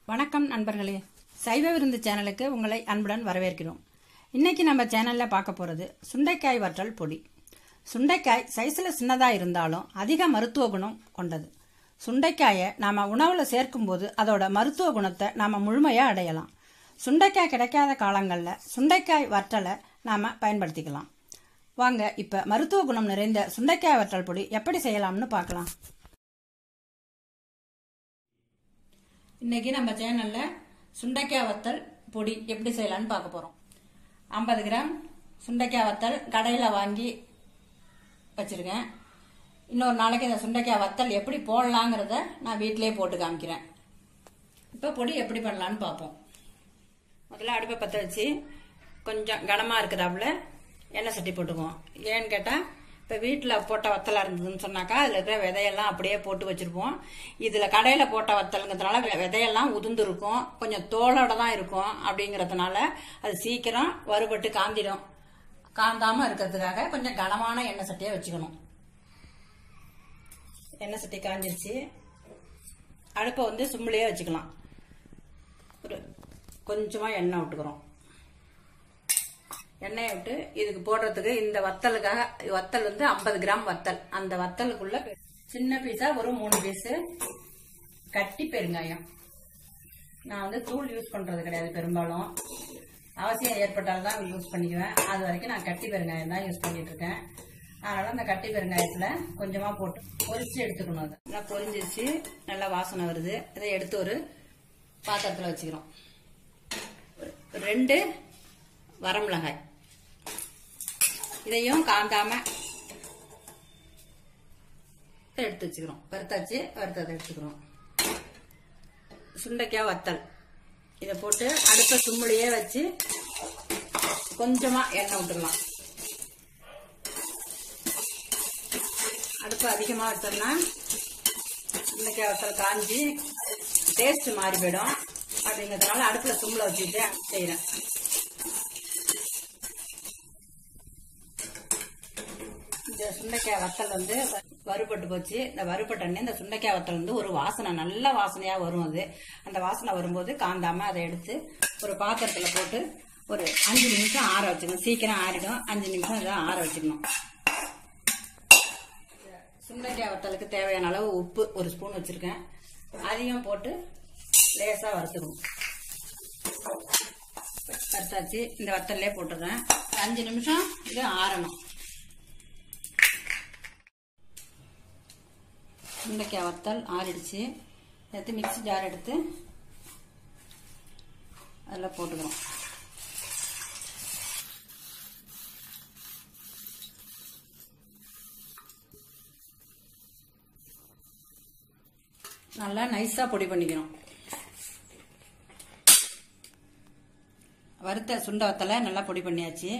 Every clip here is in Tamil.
வணக்கம் நண்பர்களே சைவ விருந்து சேனலுக்கு உங்களை அன்புடன் வரவேற்கிறோம் இன்னைக்கு நம்ம சேனல்ல பார்க்க போறது சுண்டைக்காய் வற்றல் பொடி சுண்டைக்காய் சைஸில் சின்னதாக இருந்தாலும் அதிக மருத்துவ குணம் கொண்டது சுண்டைக்காயை நாம உணவுல சேர்க்கும்போது அதோட மருத்துவ குணத்தை நாம முழுமையா அடையலாம் சுண்டைக்காய் கிடைக்காத காலங்களில் சுண்டைக்காய் வற்றலை நாம பயன்படுத்திக்கலாம் வாங்க இப்ப மருத்துவ குணம் நிறைந்த சுண்டைக்காய் வற்றல் பொடி எப்படி செய்யலாம்னு பார்க்கலாம் இன்னைக்கு நம்ம சேனல்ல சுண்டைக்காய் வத்தல் பொடி எப்படி செய்யலாம்னு பார்க்க போறோம் ஐம்பது கிராம் சுண்டைக்காய் வத்தல் கடையில் வாங்கி வச்சிருக்கேன் இன்னொரு நாளைக்கு இந்த சுண்டைக்காய் வத்தல் எப்படி போடலாங்கிறத நான் வீட்டிலேயே போட்டு காமிக்கிறேன் இப்போ பொடி எப்படி பண்ணலான்னு பார்ப்போம் முதல்ல அடுப்பை பற்ற வச்சு கொஞ்சம் கனமாக இருக்கிறாப்புல எண்ணெய் சட்டி போட்டுக்குவோம் ஏன்னு கேட்டால் இப்போ வீட்டில் போட்ட வத்தலாக இருந்ததுன்னு சொன்னாக்கா அதில் இருக்கிற விதையெல்லாம் அப்படியே போட்டு வச்சுருப்போம் இதில் கடையில் போட்ட வத்தலுங்கிறதுனால வெ- விதையெல்லாம் உதிர்ந்து இருக்கும் கொஞ்சம் தோலோட தான் இருக்கும் அப்படிங்கிறதுனால அது சீக்கிரம் வறுபட்டு காந்திடும் காந்தாமல் இருக்கிறதுக்காக கொஞ்சம் கனமான எண்ணெய் சட்டியை வச்சுக்கணும் எண்ணெய் சட்டி காஞ்சிருச்சு அடுப்பை வந்து சிம்மிலேயே வச்சுக்கலாம் ஒரு கொஞ்சமாக எண்ணெய் விட்டுக்கிறோம் எண்ணெயை விட்டு இதுக்கு போடுறதுக்கு இந்த வத்தலுக்காக வத்தல் வந்து ஐம்பது கிராம் வத்தல் அந்த வத்தலுக்குள்ள சின்ன பீஸா ஒரு மூணு பீஸு கட்டி பெருங்காயம் நான் வந்து தூள் யூஸ் பண்றது கிடையாது பெரும்பாலும் அவசியம் ஏற்பட்டால் தான் யூஸ் பண்ணிக்குவேன் அது வரைக்கும் நான் கட்டி பெருங்காயம் தான் யூஸ் பண்ணிட்டு இருக்கேன் அதனால அந்த கட்டி பெருங்காயத்துல கொஞ்சமா போட்டு பொரிச்சு எடுத்துக்கணும் அதை நல்லா பொரிஞ்சிருச்சு நல்லா வாசனை வருது இதை எடுத்து ஒரு பாத்திரத்துல வச்சுக்கிறோம் ஒரு ரெண்டு வரமிளகாய் இதையும் காந்தாம எடுத்து வச்சுக்கிறோம் வறுத்தாச்சு வறுத்ததை எடுத்துக்கிறோம் சுண்டைக்காய் வத்தல் இதை போட்டு அடுப்பை சும்முலையே வச்சு கொஞ்சமா எண்ணெய் விட்டுக்கலாம் அடுப்பு அதிகமா வச்சோம்னா சுண்டைக்காய் வத்தல் காஞ்சி டேஸ்ட் மாறி போயிடும் அப்படிங்கிறதுனால அடுப்புல சும்மில் வச்சுட்டு செய்யறேன் இந்த சுண்டைக்காய் வத்தல் வந்து வ- வறுபட்டு போச்சு இந்த வறுபட்ட உடனே இந்த சுண்டைக்காய் வத்தல் வந்து ஒரு வாசனை நல்ல வாசனையா வரும் அது அந்த வாசனை வரும்போது காந்தாம அதை எடுத்து ஒரு பாத்திரத்துல போட்டு ஒரு அஞ்சு நிமிஷம் ஆற வச்சுக்கணும் சீக்கிரம் ஆறிடும் அஞ்சு நிமிஷம் இதை ஆற வச்சுக்கணும் சுண்டைக்காய் வத்தலுக்கு தேவையான அளவு உப்பு ஒரு ஸ்பூன் வச்சிருக்கேன் அதையும் போட்டு லேசா வறுத்துக்கணும் வறுத்தாச்சு இந்த வத்தல்லே போட்டுறேன் அஞ்சு நிமிஷம் இது ஆறணும் சுண்டைக்காய் வத்தல் ஆறிடுச்சு எடுத்து மிக்ஸி ஜார் எடுத்து அதில் போட்டுக்கிறோம் நல்லா நைஸாக பொடி பண்ணிக்கிறோம் வறுத்த சுண்ட வத்தலை நல்லா பொடி பண்ணியாச்சு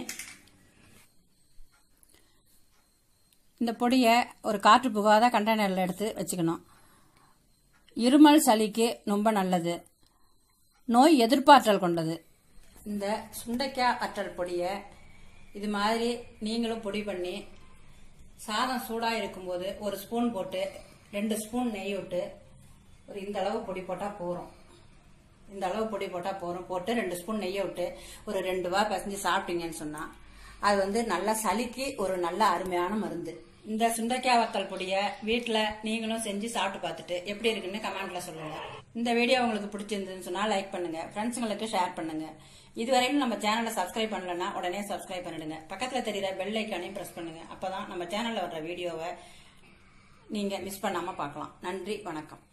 இந்த பொடியை ஒரு காற்று புகாத கண்டெய்னரில் எடுத்து வச்சுக்கணும் இருமல் சளிக்கு ரொம்ப நல்லது நோய் எதிர்ப்பாற்றல் கொண்டது இந்த சுண்டைக்காய் அற்றல் பொடியை இது மாதிரி நீங்களும் பொடி பண்ணி சாதம் சூடாக இருக்கும்போது ஒரு ஸ்பூன் போட்டு ரெண்டு ஸ்பூன் நெய் விட்டு ஒரு இந்த அளவு பொடி போட்டால் போகிறோம் இந்த அளவு பொடி போட்டால் போகிறோம் போட்டு ரெண்டு ஸ்பூன் நெய்யை விட்டு ஒரு ரெண்டு வா பிசைஞ்சு சாப்பிட்டீங்கன்னு சொன்னால் அது வந்து நல்லா சளிக்கு ஒரு நல்ல அருமையான மருந்து இந்த சுண்டைக்காய் வத்தல் பொடியை வீட்டில் நீங்களும் செஞ்சு சாப்பிட்டு பார்த்துட்டு எப்படி இருக்குன்னு கமெண்ட்ல சொல்லுங்க இந்த வீடியோ உங்களுக்கு பிடிச்சிருந்ததுன்னு சொன்னால் லைக் பண்ணுங்க ஃப்ரெண்ட்ஸுங்களுக்கு ஷேர் பண்ணுங்க இதுவரையும் நம்ம சேனலை சப்ஸ்கிரைப் பண்ணலன்னா உடனே சப்ஸ்கிரைப் பண்ணிடுங்க பக்கத்தில் தெரியுற பெல் ஐக்கானையும் ப்ரெஸ் பண்ணுங்க அப்பதான் நம்ம சேனல்ல வர்ற வீடியோவை நீங்க மிஸ் பண்ணாம பார்க்கலாம் நன்றி வணக்கம்